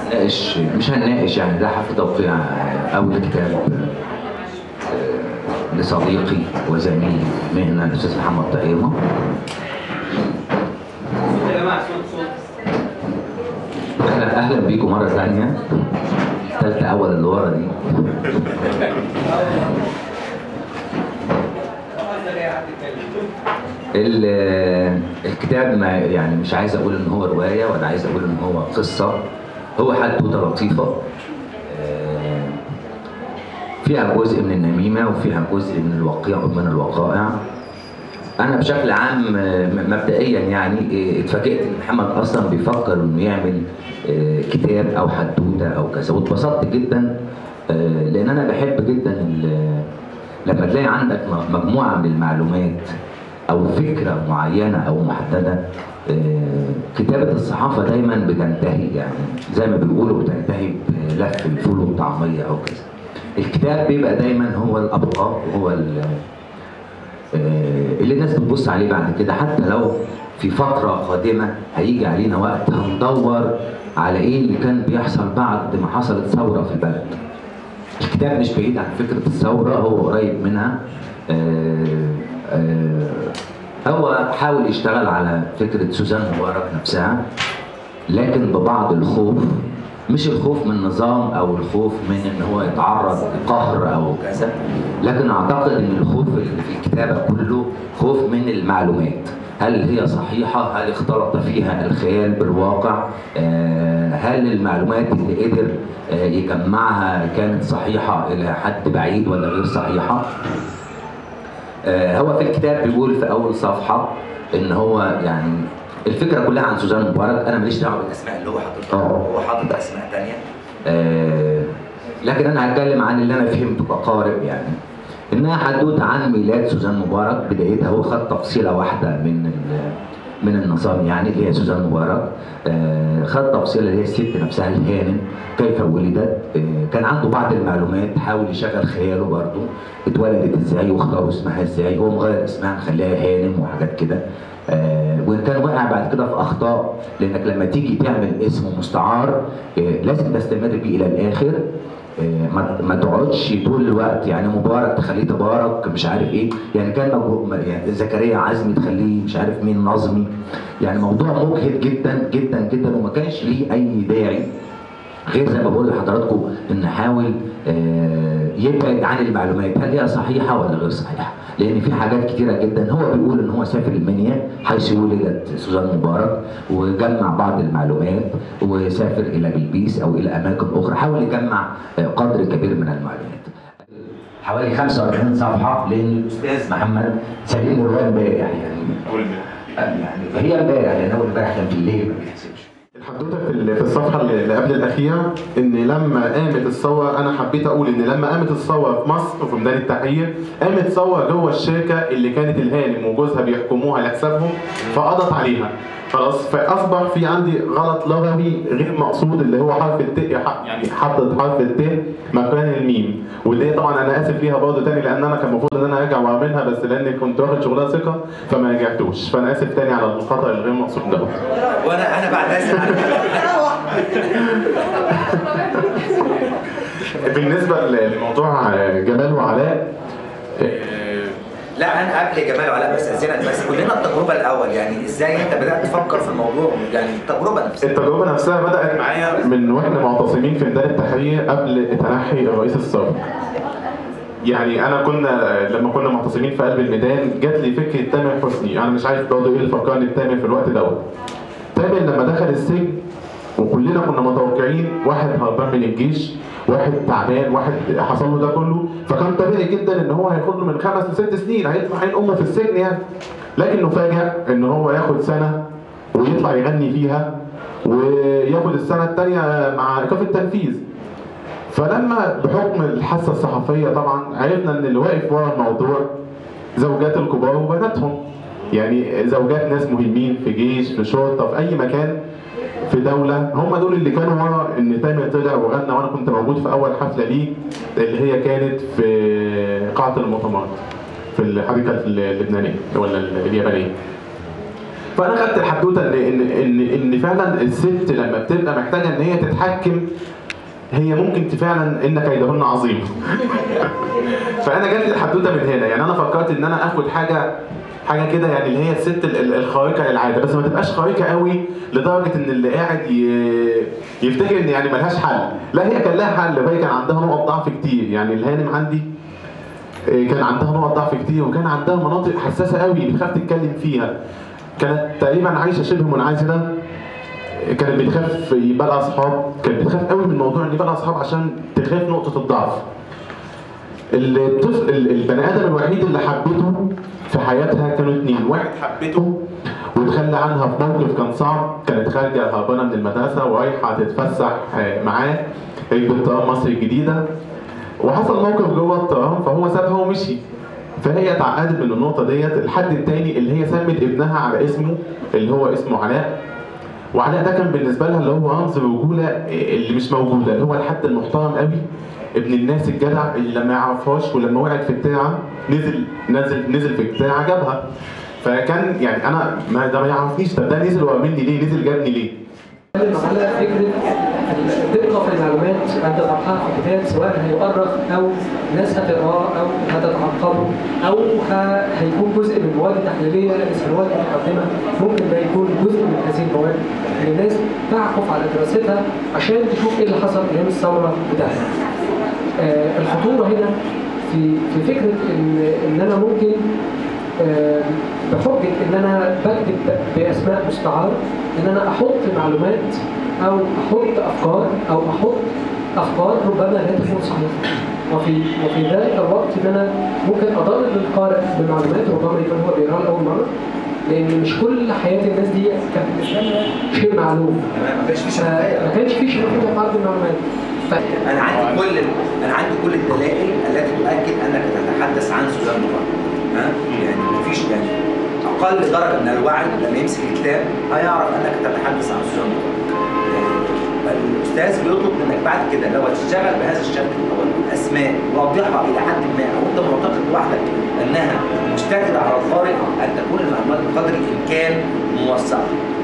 هنناقش مش هنناقش يعني ده حفل توقيع اول كتاب آه، لصديقي وزميلي مهنه الاستاذ محمد طعيمه يا جماعه صوت صوت اهلا اهلا بيكم مره ثانيه الثالثه اول اللي ورا دي ال- الكتاب ما يعني مش عايز اقول ان هو روايه ولا عايز اقول ان هو قصه هو حدوته لطيفه آه، فيها جزء من النميمه وفيها جزء من الواقع من الوقائع انا بشكل عام آه، م- مبدئيا يعني آه، اتفاجئت ان محمد اصلا بيفكر انه يعمل آه، كتاب او حدوته او كذا واتبسطت جدا آه، لان انا بحب جدا ال- لما تلاقي عندك م- مجموعه من المعلومات او فكره معينه او محدده آه، كتابه الصحافه دايما بتنتهي يعني زي ما بيقولوا بتنتهي بلف الفول والطعميه او كذا الكتاب بيبقى دايما هو الابقى وهو ال- آه، اللي الناس بتبص عليه بعد كده حتى لو في فترة قادمة هيجي علينا وقت هندور على ايه اللي كان بيحصل بعد ما حصلت ثورة في البلد. الكتاب مش بعيد عن فكرة الثورة هو قريب منها. آه، آه، هو حاول يشتغل على فكرة سوزان مبارك نفسها لكن ببعض الخوف مش الخوف من النظام او الخوف من ان هو يتعرض لقهر او كذا لكن اعتقد ان الخوف اللي في الكتابه كله خوف من المعلومات هل هي صحيحه هل اختلط فيها الخيال بالواقع آه، هل المعلومات اللي قدر آه، يجمعها كانت صحيحه الى حد بعيد ولا غير صحيحه آه، هو في الكتاب بيقول في اول صفحه ان هو يعني الفكره كلها عن سوزان مبارك انا ماليش دعوه بالاسماء اللي هو حاططها هو حاطط اسماء ثانيه لكن انا هتكلم عن اللي انا فهمته كقارئ يعني انها حدوته عن ميلاد سوزان مبارك بدايتها هو خد تفصيله واحده من ال- من النظام يعني اللي هي سوزان مبارك آه، خد تفصيله اللي هي الست نفسها الهانم كيف ولدت آه، كان عنده بعض المعلومات حاول يشغل خياله برضه اتولدت ازاي واختاروا اسمها ازاي هو مغير اسمها مخليها هانم وحاجات كده آه، وكان وقع بعد كده في اخطاء لانك لما تيجي تعمل اسم مستعار آه، لازم تستمر بيه الى الاخر آه، ما ما تقعدش طول الوقت يعني مبارك تخليه تبارك مش عارف ايه يعني كان مجهو- يعني زكريا عزمي تخليه مش عارف مين نظمي يعني موضوع مجهد جدا جدا جدا وما كانش ليه اي داعي غير زي ما بقول لحضراتكم ان نحاول آه، يبعد عن المعلومات هل هي صحيحه ولا غير صحيحه لان في حاجات كتيره جدا هو بيقول ان هو سافر المنيا حيث ولدت سوزان مبارك وجمع بعض المعلومات وسافر الى بلبيس او الى اماكن اخرى حاول يجمع آه، قدر كبير من المعلومات حوالي 45 صفحه لان الاستاذ محمد سليم الروايه امبارح يعني آه، يعني هي امبارح لان اول امبارح كان بالليل ما بيحسبش الحدوته في ال- في الصفحه اللي قبل الاخيره ان لما قامت الثوره انا حبيت اقول ان لما قامت الثوره في مصر وفي ميدان التحرير قامت ثوره جوه الشركه اللي كانت الهانم وجوزها بيحكموها لحسابهم فقضت عليها خلاص فاصبح في عندي غلط لغوي غير مقصود اللي هو حرف الت يعني حطت حرف الت مكان الميم ودي طبعا انا اسف ليها برضه تاني لان انا كان المفروض ان انا ارجع واعملها بس لاني كنت واخد شغلها ثقه فما رجعتوش فانا اسف تاني على الخطا الغير مقصود ده وانا انا بعتذر عن بالنسبه لموضوع جمال وعلاء لا انا قبل جمال وعلاء بس استاذنك بس قول لنا التجربه الاول يعني ازاي انت بدات تفكر في الموضوع يعني التجربه نفسها التجربه نفسها بدات معايا من واحنا معتصمين في ميدان التحرير قبل تنحي الرئيس السابق يعني انا كنا لما كنا معتصمين في قلب الميدان جات لي فكره تامر حسني انا مش عارف برضه ايه اللي فكرني بتامر في الوقت دوت تامر لما دخل السجن وكلنا كنا متوقعين واحد هربان من الجيش واحد تعبان واحد حصل له ده كله فكان طبيعي جدا ان هو هياخد له من خمس لست سنين هيدفع عين امه في السجن يعني لكن نفاجئ ان هو ياخد سنه ويطلع يغني فيها وياخد السنه الثانيه مع ايقاف التنفيذ فلما بحكم الحاسه الصحفيه طبعا عرفنا ان اللي واقف ورا الموضوع زوجات الكبار وبناتهم يعني زوجات ناس مهمين في جيش في شرطه في اي مكان في دولة هم دول اللي كانوا ورا ان تامر طلع وغنى وانا كنت موجود في اول حفلة ليه اللي هي كانت في قاعة المؤتمرات في الحديقة اللبنانية ولا اليابانية فانا خدت الحدوته ان ان ان ان فعلا الست لما بتبقى محتاجه ان هي تتحكم هي ممكن فعلا ان كيدهن عظيم فانا جات لي الحدوته من هنا يعني انا فكرت ان انا اخد حاجه حاجه كده يعني اللي هي الست ال- ال- الخارقه للعاده بس ما تبقاش خارقه قوي لدرجه ان اللي قاعد ي- يفتكر ان يعني ملهاش حل لا هي كان لها حل وهي كان عندها نقط ضعف كتير يعني الهانم عندي إيه، كان عندها نقط ضعف كتير وكان عندها مناطق حساسه قوي بتخاف تتكلم فيها كانت تقريبا عايشه شبه منعزله كانت بتخاف يبقى لها اصحاب كانت بتخاف قوي من موضوع ان يبقى لها اصحاب عشان تخاف نقطه الضعف الطفل ال- البني ادم الوحيد اللي حبته في حياتها كانوا اتنين واحد حبته وتخلى عنها في موقف كان صعب كانت خارجه هربانه من المدرسه ورايحه تتفسح آه، معاه ركبت طيران مصر الجديده وحصل موقف جوه الطيران فهو سابها ومشي فهي اتعقدت من النقطه ديت الحد التاني اللي هي سمت ابنها على اسمه اللي هو اسمه علاء وعلاء ده كان بالنسبه لها اللي هو رمز الرجوله اللي مش موجوده اللي هو الحد المحترم قوي ابن الناس الجدع اللي ما يعرفهاش ولما وقعت في بتاعه نزل نزل نزل في بتاعه جابها فكان يعني انا ما ده ما يعرفنيش طب ده نزل وقابلني ليه نزل جابني ليه نتكلم على فكره الدقه في المعلومات عند طرحها في الكتاب سواء هيؤرخ او ناس هتقراه او هتتعقبه او ه- هيكون جزء من مواد تحليليه لسنوات متقدمه ممكن ده يكون جزء من هذه المواد اللي الناس تعكف على دراستها عشان تشوف ايه اللي حصل ايام الثوره بتاعتها. آه، الخطوره هنا في في فكره ان ان انا ممكن آه، بحجه ان انا بكتب باسماء مستعار ان انا احط معلومات او احط افكار او احط افكار ربما لا تكون صحيحه وفي وفي ذلك الوقت ان انا ممكن اضلل القارئ بمعلومات ربما يكون هو بيقراها لاول مره لان مش كل حياه الناس دي كانت بالنسبه لنا شيء معلوم ما كانش في ف- شفافيه ما كانش في شفافيه في عرض المعلومات ف- انا عندي كل انا عندي كل الدلائل التي تؤكد انك تتحدث عن سوزان مبارك ها يعني مفيش يعني اقل درجه من الوعي لما يمسك الكتاب هيعرف انك تتحدث عن سوزان مبارك يعني الاستاذ بيطلب منك بعد كده لو هتشتغل بهذا الشكل او الاسماء واضحه الى حد ما او انت معتقد لوحدك انها مشتكله على الخارج ان تكون المعلومات بقدر الامكان موثقه